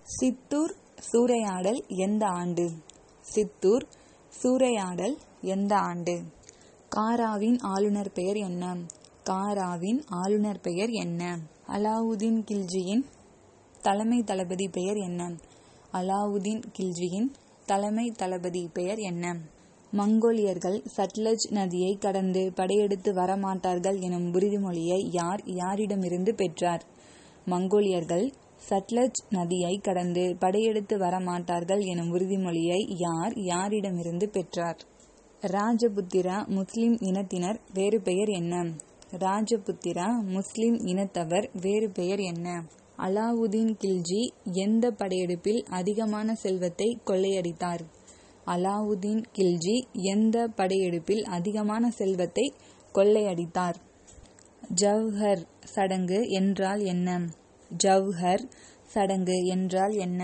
சித்தூர் சூறையாடல் எந்த ஆண்டு சித்தூர் சூறையாடல் எந்த ஆண்டு காராவின் ஆளுநர் பெயர் என்ன காராவின் ஆளுநர் பெயர் என்ன அலாவுதீன் கில்ஜியின் தலைமை தளபதி பெயர் என்ன அலாவுதீன் கில்ஜியின் தலைமை தளபதி பெயர் என்ன மங்கோலியர்கள் சட்லஜ் நதியை கடந்து படையெடுத்து வரமாட்டார்கள் எனும் உறுதிமொழியை யார் யாரிடமிருந்து பெற்றார் மங்கோலியர்கள் சட்லஜ் நதியை கடந்து படையெடுத்து வரமாட்டார்கள் எனும் உறுதிமொழியை யார் யாரிடமிருந்து பெற்றார் ராஜபுத்திரா முஸ்லிம் இனத்தினர் வேறு பெயர் என்ன ராஜபுத்திரா முஸ்லிம் இனத்தவர் வேறு பெயர் என்ன அலாவுதீன் கில்ஜி எந்த படையெடுப்பில் அதிகமான செல்வத்தை கொள்ளையடித்தார் அலாவுதீன் கில்ஜி எந்த படையெடுப்பில் அதிகமான செல்வத்தை கொள்ளையடித்தார் ஜவ்ஹர் சடங்கு என்றால் என்ன ஜவ்ஹர் சடங்கு என்றால் என்ன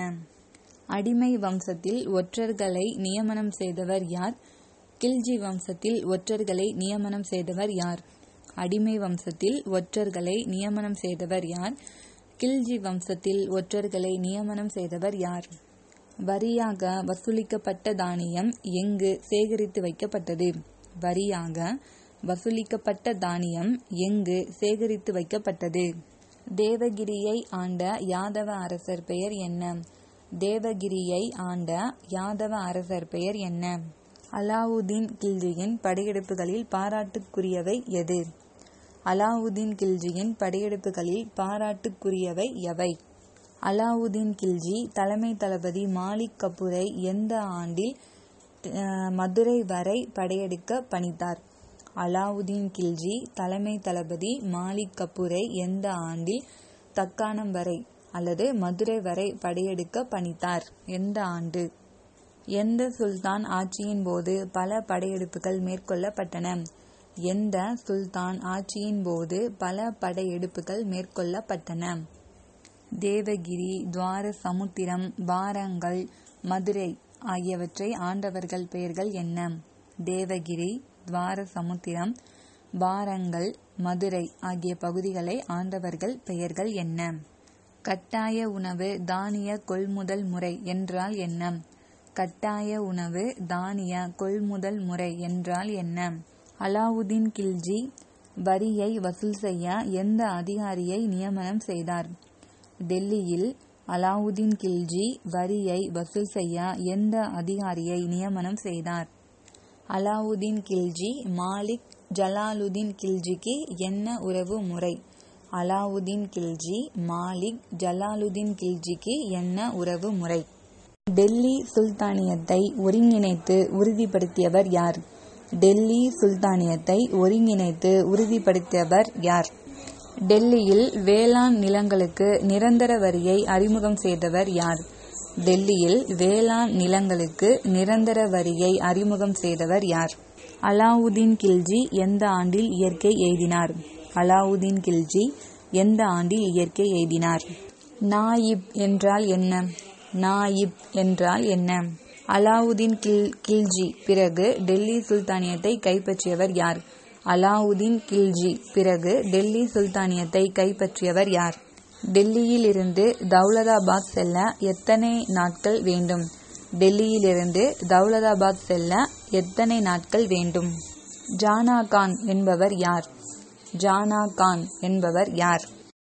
அடிமை வம்சத்தில் ஒற்றர்களை நியமனம் செய்தவர் யார் கில்ஜி வம்சத்தில் ஒற்றர்களை நியமனம் செய்தவர் யார் அடிமை வம்சத்தில் ஒற்றர்களை நியமனம் செய்தவர் யார் கில்ஜி வம்சத்தில் ஒற்றர்களை நியமனம் செய்தவர் யார் வரியாக வசூலிக்கப்பட்ட தானியம் எங்கு சேகரித்து வைக்கப்பட்டது வரியாக வசூலிக்கப்பட்ட தானியம் எங்கு சேகரித்து வைக்கப்பட்டது தேவகிரியை ஆண்ட யாதவ அரசர் பெயர் என்ன தேவகிரியை ஆண்ட யாதவ அரசர் பெயர் என்ன அலாவுதீன் கில்ஜியின் படையெடுப்புகளில் பாராட்டுக்குரியவை எது அலாவுதீன் கில்ஜியின் படையெடுப்புகளில் பாராட்டுக்குரியவை எவை அலாவுதீன் கில்ஜி தலைமை தளபதி மாலிக் கபூரை எந்த ஆண்டில் மதுரை வரை படையெடுக்க பணித்தார் அலாவுதீன் கில்ஜி தலைமை தளபதி மாலிக் கபூரை எந்த ஆண்டில் தக்காணம் வரை அல்லது மதுரை வரை படையெடுக்க பணித்தார் எந்த ஆண்டு எந்த சுல்தான் ஆட்சியின் போது பல படையெடுப்புகள் மேற்கொள்ளப்பட்டன எந்த சுல்தான் ஆட்சியின் போது பல படையெடுப்புகள் மேற்கொள்ளப்பட்டன தேவகிரி துவார சமுத்திரம் வாரங்கல் மதுரை ஆகியவற்றை ஆண்டவர்கள் பெயர்கள் என்ன தேவகிரி துவார சமுத்திரம் வாரங்கல் மதுரை ஆகிய பகுதிகளை ஆண்டவர்கள் பெயர்கள் என்ன கட்டாய உணவு தானிய கொள்முதல் முறை என்றால் என்ன கட்டாய உணவு தானிய கொள்முதல் முறை என்றால் என்ன அலாவுதீன் கில்ஜி வரியை வசூல் செய்ய எந்த அதிகாரியை நியமனம் செய்தார் டெல்லியில் அலாவுதீன் கில்ஜி வரியை வசூல் செய்ய எந்த அதிகாரியை நியமனம் செய்தார் அலாவுதீன் கில்ஜி மாலிக் ஜலாலுதீன் கில்ஜிக்கு என்ன உறவு முறை அலாவுதீன் கில்ஜி மாலிக் ஜலாலுதீன் கில்ஜிக்கு என்ன உறவு முறை டெல்லி சுல்தானியத்தை ஒருங்கிணைத்து உறுதிப்படுத்தியவர் யார் டெல்லி சுல்தானியத்தை ஒருங்கிணைத்து உறுதிப்படுத்தியவர் யார் டெல்லியில் வேளாண் நிலங்களுக்கு நிரந்தர வரியை அறிமுகம் செய்தவர் யார் டெல்லியில் வேளாண் நிலங்களுக்கு நிரந்தர வரியை அறிமுகம் செய்தவர் யார் அலாவுதீன் கில்ஜி எந்த ஆண்டில் இயற்கை எய்தினார் அலாவுதீன் கில்ஜி எந்த ஆண்டில் இயற்கை எய்தினார் நாயிப் என்றால் என்ன நாயிப் என்றால் என்ன அலாவுதீன் கில் கில்ஜி பிறகு டெல்லி சுல்தானியத்தை கைப்பற்றியவர் யார் அலாவுதீன் கில்ஜி பிறகு டெல்லி சுல்தானியத்தை கைப்பற்றியவர் யார் டெல்லியிலிருந்து தௌலதாபாத் செல்ல எத்தனை நாட்கள் வேண்டும் டெல்லியிலிருந்து தௌலதாபாத் செல்ல எத்தனை நாட்கள் வேண்டும் ஜானா கான் என்பவர் யார் ஜானா கான் என்பவர் யார்